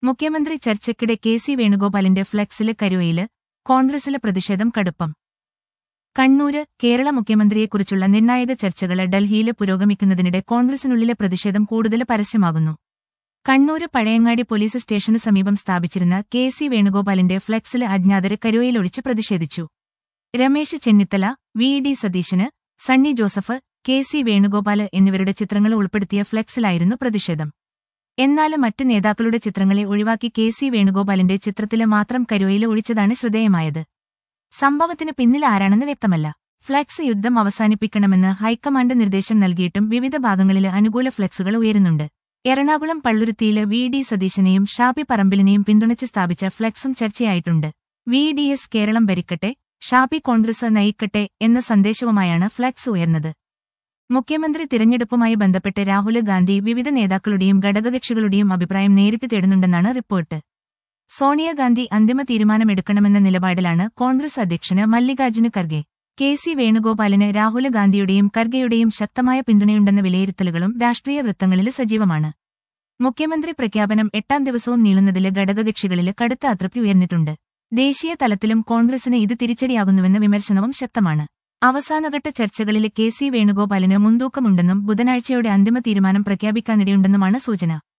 മുഖ്യമന്ത്രി ചർച്ചയ്ക്കിടെ K C വേണുഗോപാലിന്റെ ഫ്ലെക്സില് കരുവയില് കോൺഗ്രസിലെ പ്രതിഷേധം കടുപ്പം കണ്ണൂര് കേരള മുഖ്യമന്ത്രിയെക്കുറിച്ചുള്ള നിർണായക ചർച്ചകള് ഡൽഹിയില് പുരോഗമിക്കുന്നതിനിടെ കോൺഗ്രസിനുള്ളിലെ പ്രതിഷേധം കൂടുതൽ പരസ്യമാകുന്നു കണ്ണൂര് പഴയങ്ങാടി പോലീസ് സ്റ്റേഷന് സമീപം സ്ഥാപിച്ചിരുന്ന കെ സി വേണുഗോപാലിന്റെ ഫ്ലെക്സില് അജ്ഞാതര് കരുവയിലൊഴിച്ച് പ്രതിഷേധിച്ചു Ramesh Chennithala V D Satheesan Sunny Joseph K C Venugopal എന്നിവരുടെ ചിത്രങ്ങൾ ഉൾപ്പെടുത്തിയ ഫ്ലെക്സിലായിരുന്നു പ്രതിഷേധം എന്നാല് മറ്റ് നേതാക്കളുടെ ചിത്രങ്ങളെ ഒഴിവാക്കി കെ സി വേണുഗോപാലിന്റെ ചിത്രത്തില് മാത്രം കരുവയില് ഒഴിച്ചതാണ് ശ്രദ്ധേയമായത് സംഭവത്തിന് പിന്നിൽ ആരാണെന്ന് വ്യക്തമല്ല ഫ്ലെക്സ് യുദ്ധം അവസാനിപ്പിക്കണമെന്ന് ഹൈക്കമാൻഡ് നിർദ്ദേശം നൽകിയിട്ടും വിവിധ ഭാഗങ്ങളില് അനുകൂല ഫ്ലെക്സുകൾ ഉയരുന്നുണ്ട് എറണാകുളം പള്ളുരുത്തിയില് വി ഡി സതീശനെയും ഷാപ്പി പറമ്പിലിനെയും പിന്തുണച്ച് സ്ഥാപിച്ച ഫ്ലെക്സും ചർച്ചയായിട്ടുണ്ട് വി ഡി എസ് കേരളം ഭരിക്കട്ടെ ഷാപ്പി കോൺഗ്രസ് നയിക്കട്ടെ എന്ന സന്ദേശവുമായാണ് ഫ്ലെക്സ് ഉയർന്നത് മുഖ്യമന്ത്രി തിരഞ്ഞെടുപ്പുമായി ബന്ധപ്പെട്ട് രാഹുൽ ഗാന്ധി വിവിധ നേതാക്കളുടെയും ഘടകകക്ഷികളുടെയും അഭിപ്രായം നേരിട്ട് തേടുന്നുണ്ടെന്നാണ് റിപ്പോർട്ട് സോണിയാഗാന്ധി അന്തിമ തീരുമാനമെടുക്കണമെന്ന നിലപാടിലാണ് കോൺഗ്രസ് അധ്യക്ഷന് മല്ലികാർജുന ഖർഗെ കെ സി വേണുഗോപാലിന് രാഹുൽ ഗാന്ധിയുടെയും ഖർഗെയുടെയും ശക്തമായ പിന്തുണയുണ്ടെന്ന വിലയിരുത്തലുകളും രാഷ്ട്രീയ വൃത്തങ്ങളിൽ സജീവമാണ് മുഖ്യമന്ത്രി പ്രഖ്യാപനം എട്ടാം ദിവസവും നീളുന്നതില് ഘടകകക്ഷികളില് കടുത്ത അതൃപ്തി ഉയർന്നിട്ടുണ്ട് ദേശീയ തലത്തിലും കോൺഗ്രസിന് ഇത് തിരിച്ചടിയാകുന്നുവെന്ന വിമർശനവും ശക്തമാണ് അവസാനഘട്ട ചർച്ചകളില് കെ സി വേണുഗോപാലിന് മുൻതൂക്കമുണ്ടെന്നും ബുധനാഴ്ചയോടെ അന്തിമ തീരുമാനം പ്രഖ്യാപിക്കാനിടയുണ്ടെന്നുമാണ് സൂചന